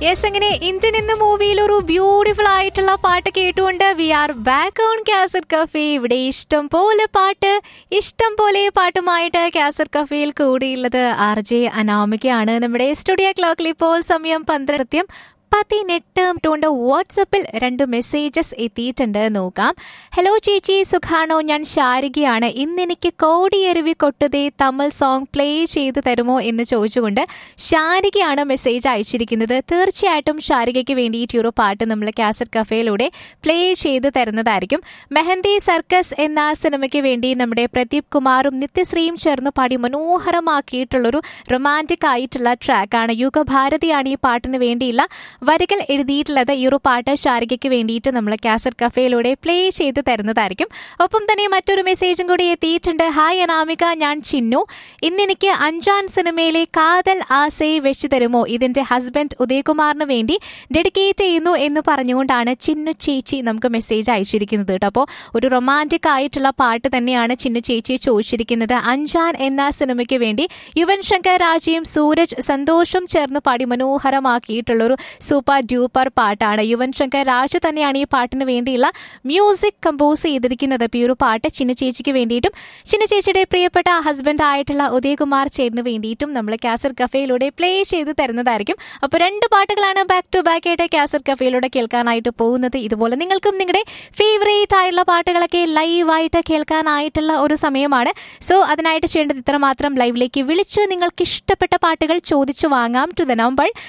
yes അങ്ങനെ Indian എന്ന മൂവിയിൽ ഒരു ബ്യൂട്ടിഫുൾ ആയിട്ടുള്ള പാട്ട് കേട്ടുകൊണ്ട് we are back on cassette cafe ഇവിടെ ഇഷ്ടം പോലെ പാട്ട് ഇഷ്ടം പോലെ പാട്ടുമായിട്ട് കാസറ്റ് കഫേയിൽ കൂടിയുള്ളത് ആർ ജെ അനാമികയാണ് നമ്മുടെ സ്റ്റുഡിയോ ക്ലോക്കിൽ ഇപ്പോൾ സമയം പന്ത്രണ്ട് പതിനെട്ട് കൊണ്ട് വാട്സപ്പിൽ രണ്ട് മെസ്സേജസ് എത്തിയിട്ടുണ്ട് നോക്കാം ഹലോ ചേച്ചി സുഖാണോ ഞാൻ ശാരികയാണ് ഇന്ന് എനിക്ക് കോടിയരുവി കൊട്ടുതേ തമിഴ് സോങ് പ്ലേ ചെയ്ത് തരുമോ എന്ന് ചോദിച്ചുകൊണ്ട് ശാരികയാണ് മെസ്സേജ് അയച്ചിരിക്കുന്നത് തീർച്ചയായിട്ടും ശാരികയ്ക്ക് വേണ്ടിയിട്ട് ഈ ഒരു പാട്ട് നമ്മൾ കാസറ്റ് കഫേയിലൂടെ പ്ലേ ചെയ്ത് തരുന്നതായിരിക്കും മെഹന്തി സർക്കസ് എന്ന സിനിമയ്ക്ക് വേണ്ടി നമ്മുടെ പ്രദീപ് കുമാറും നിത്യശ്രീയും ചേർന്ന് പാടി മനോഹരമാക്കിയിട്ടുള്ളൊരു റൊമാൻറ്റിക് ആയിട്ടുള്ള ട്രാക്കാണ് യുഗഭാരതിയാണ് ഈ പാട്ടിന് വേണ്ടിയുള്ള വരികൾ എഴുതിയിട്ടുള്ളത് ഈ ഒരു പാട്ട് ശാരികയ്ക്ക് വേണ്ടിയിട്ട് നമ്മൾ കാസറ്റ് കഫേയിലൂടെ പ്ലേ ചെയ്ത് തരുന്നതായിരിക്കും ഒപ്പം തന്നെ മറ്റൊരു മെസ്സേജും കൂടി എത്തിയിട്ടുണ്ട് ഹായ് അനാമിക ഞാൻ ചിന്നു ഇന്നെനിക്ക് അഞ്ചാൻ സിനിമയിലെ കാതൽ ആസൈ വെച്ചു തരുമോ ഇതിന്റെ ഹസ്ബൻഡ് ഉദയകുമാറിന് വേണ്ടി ഡെഡിക്കേറ്റ് ചെയ്യുന്നു എന്ന് പറഞ്ഞുകൊണ്ടാണ് ചിന്നു ചേച്ചി നമുക്ക് മെസ്സേജ് അയച്ചിരിക്കുന്നത് കേട്ടോ അപ്പോൾ ഒരു റൊമാൻറ്റിക് ആയിട്ടുള്ള പാട്ട് തന്നെയാണ് ചിന്നു ചേച്ചി ചോദിച്ചിരിക്കുന്നത് അഞ്ചാൻ എന്ന സിനിമയ്ക്ക് വേണ്ടി യുവൻ ശങ്കർ രാജയും സൂരജ് സന്തോഷും ചേർന്ന് പാടി മനോഹരമാക്കിയിട്ടുള്ളൊരു സൂപ്പർ ഡ്യൂപ്പർ പാട്ടാണ് യുവൻ ശങ്കർ രാജ് തന്നെയാണ് ഈ പാട്ടിന് വേണ്ടിയുള്ള മ്യൂസിക് കമ്പോസ് ചെയ്തിരിക്കുന്നത് അപ്പോൾ ഈ ഒരു പാട്ട് ചിന്നു ചേച്ചിക്ക് വേണ്ടിയിട്ടും ചിന്നു ചേച്ചിയുടെ പ്രിയപ്പെട്ട ഹസ്ബൻഡ് ആയിട്ടുള്ള ഉദയകുമാർ ചേട്ടന് വേണ്ടിയിട്ടും നമ്മൾ കാസർ കഫേയിലൂടെ പ്ലേ ചെയ്ത് തരുന്നതായിരിക്കും അപ്പോൾ രണ്ട് പാട്ടുകളാണ് ബാക്ക് ടു ബാക്ക് ആയിട്ട് കാസർ കഫേയിലൂടെ കേൾക്കാനായിട്ട് പോകുന്നത് ഇതുപോലെ നിങ്ങൾക്കും നിങ്ങളുടെ ഫേവറേറ്റ് ആയിട്ടുള്ള പാട്ടുകളൊക്കെ ലൈവായിട്ട് കേൾക്കാനായിട്ടുള്ള ഒരു സമയമാണ് സോ അതിനായിട്ട് ചെയ്യേണ്ടത് ഇത്രമാത്രം ലൈവിലേക്ക് വിളിച്ച് നിങ്ങൾക്ക് ഇഷ്ടപ്പെട്ട പാട്ടുകൾ ചോദിച്ചു വാങ്ങാം ടു ദ നമ്പർ